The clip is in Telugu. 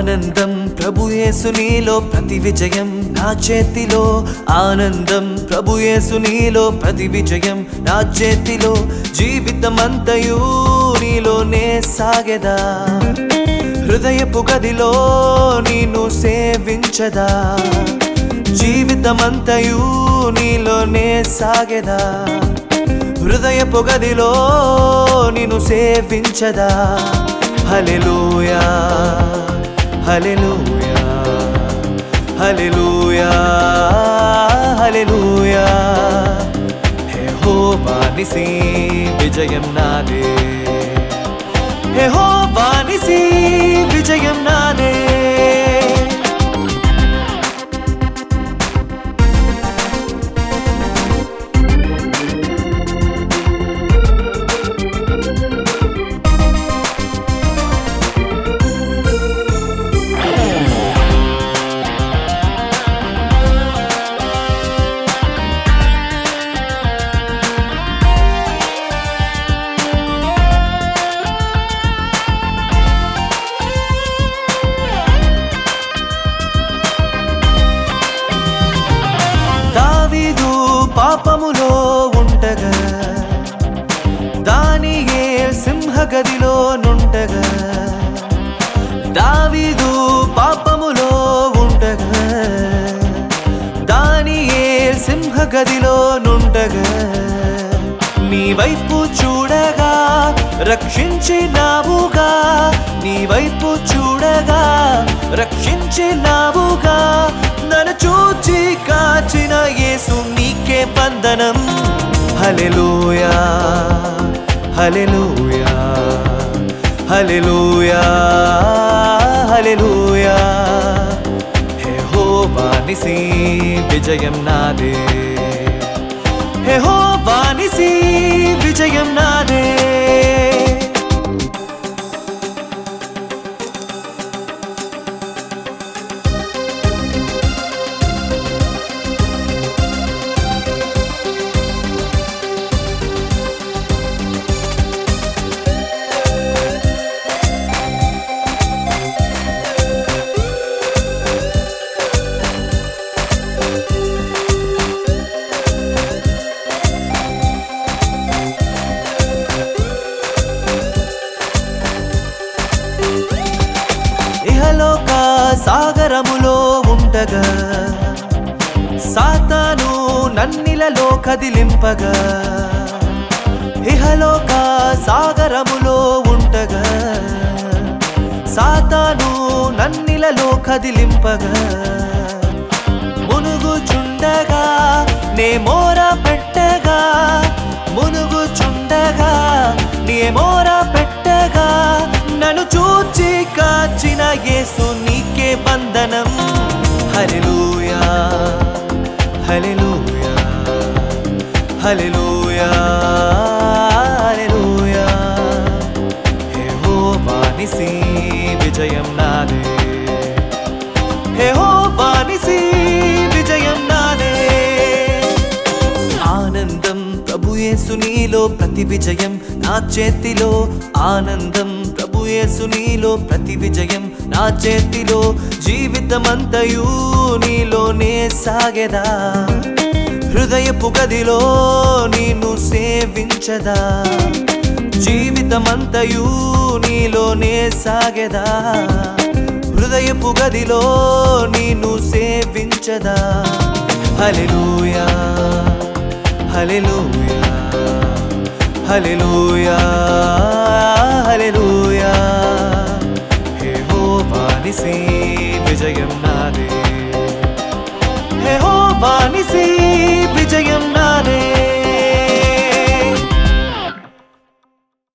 ఆనందం ప్రభు యేసు నీలో ప్రతి విజయం నా చేతిలో ఆనందం ప్రభు యేసు నీలో ప్రతి విజయం నా చేతిలో జీవితమంతయు నీలోనే సాగెదా హృదయపు గదిలో నిన్ను సేవించదా జీవితమంతయు నీలోనే సాగెదా హృదయపు గదిలో నిన్ను సేవించదా హలెలూయా హలెలూయా హలెలూయా హలెలూయా హేహోవా నిసి విజయం నాదే హేహోవా నిసి విజయం నాదే దావీదు పాపములో ఉంటగా దానియే సింహగదిలో నుంటగా దావీదు పాపములో ఉంటగా దానియే సింహగదిలో నుంటగా నీ వైపు చూడగా రక్షించినావుగా నీ వైపు చూడగా రక్షించినావుగా నన్ను చూచి కాచిన యేసు నీకే వందనం హలెలూయా హలెలూయా హలెలూయా హలెలూయా హేహోవా నిసి విజయం నాదే హేహోవా నిసి విజయం నాదే ఇహలోక సాగరములో ఉంటగా సాతాను నన్నిలలో కదిలింపగా ఇహలోక సాగరములో ఉంటగా సాతాను నన్నిలలో కదిలింపగా మునుగుచుండగా నే మోర పెట్టగా మునుగుచుండగా నే మోర పెట్టగా నన్ను చూచి కాచిన యేసు నీకే వందనం హల్లెలూయా హల్లెలూయా హల్లెలూయా హల్లెలూయా యెహోవా నిసి విజయం నాదే యెహోవా నిసి విజయం నాదే ఆనందం ప్రభు యేసు నీలో ప్రతి విజయం నా చేతిలో ఆనందం ప్రభు యేసు నీలో ప్రతి విజయం నా చేతిలో జీవితమంతయు నీలోనే సాగెదా హృదయపు గదిలో నిన్ను సేవించదా జీవితమంతయు నీలోనే సాగెదా హృదయపు గదిలో నిన్ను సేవించదా హల్లెలూయా హల్లెలూయా హల్లెలూయా హల్లెలూయా హేహోవా నిసి విజయం నాదే